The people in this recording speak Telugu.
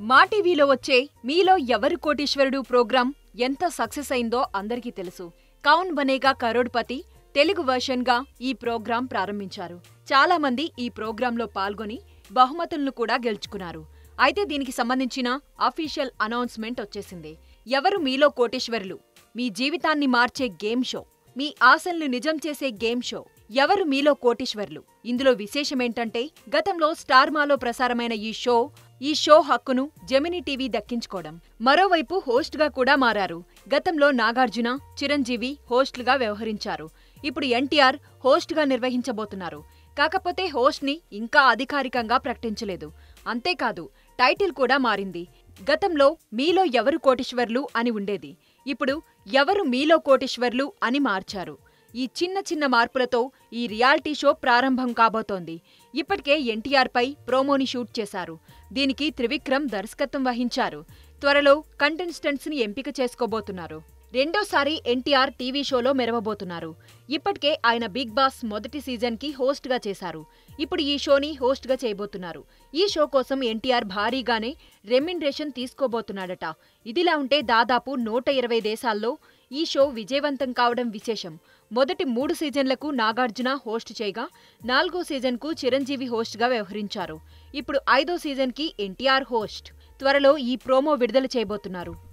మా టీవీలో వచ్చే మీలో ఎవరు కోటీశ్వరుడు ప్రోగ్రాం ఎంత సక్సెస్ అయిందో అందరికీ తెలుసు కౌన్ బనేగా కరోడ్పతి తెలుగు వర్షన్గా ఈ ప్రోగ్రాం ప్రారంభించారు చాలా మంది ఈ ప్రోగ్రాంలో పాల్గొని బహుమతులను కూడా గెలుచుకున్నారు అయితే దీనికి సంబంధించిన అఫీషియల్ అనౌన్స్మెంట్ వచ్చేసింది ఎవరు మీలో కోటీశ్వరులు మీ జీవితాన్ని మార్చే గేమ్ షో మీ ఆశల్ని నిజం చేసే గేమ్ షో ఎవరు మీలో కోటీశ్వర్లు ఇందులో విశేషమేంటంటే గతంలో స్టార్ మాలో ప్రసారమైన ఈ షో ఈ షో హక్కును జెమిని టీవీ దక్కించుకోవడం మరోవైపు హోస్ట్గా కూడా మారారు గతంలో నాగార్జున చిరంజీవి హోస్ట్లుగా వ్యవహరించారు ఇప్పుడు ఎన్టీఆర్ హోస్ట్గా నిర్వహించబోతున్నారు కాకపోతే హోస్ట్ని ఇంకా అధికారికంగా ప్రకటించలేదు అంతేకాదు టైటిల్ కూడా మారింది గతంలో మీలో ఎవరు కోటీశ్వర్లు అని ఉండేది ఇప్పుడు ఎవరు మీలో కోటీశ్వర్లు అని మార్చారు ఈ చిన్న చిన్న మార్పులతో ఈ రియాలిటీ షో ప్రారంభం కాబోతోంది ఇప్పటికే ఎన్టీఆర్ పై ప్రోమోని షూట్ చేశారు దీనికి త్రివిక్రమ్ దర్శకత్వం వహించారు త్వరలో కంటెస్టెంట్స్ ని ఎంపిక చేసుకోబోతున్నారు రెండోసారి ఎన్టీఆర్ టీవీ షోలో మెరవబోతున్నారు ఇప్పటికే ఆయన బిగ్ బాస్ మొదటి సీజన్ కి హోస్ట్ గా చేశారు ఇప్పుడు ఈ షోని హోస్ట్ గా చేయబోతున్నారు ఈ షో కోసం ఎన్టీఆర్ భారీగానే రెమ్యునరేషన్ తీసుకోబోతున్నాడట ఇదిలా ఉంటే దాదాపు నూట ఇరవై దేశాల్లో ఈ షో విజయవంతం కావడం విశేషం మొదటి మూడు సీజన్లకు నాగార్జున హోస్ట్ చేయగా నాలుగో సీజన్కు చిరంజీవి హోస్ట్గా వ్యవహరించారు ఇప్పుడు ఐదో సీజన్కి ఎన్టీఆర్ హోస్ట్ త్వరలో ఈ ప్రోమో విడుదల చేయబోతున్నారు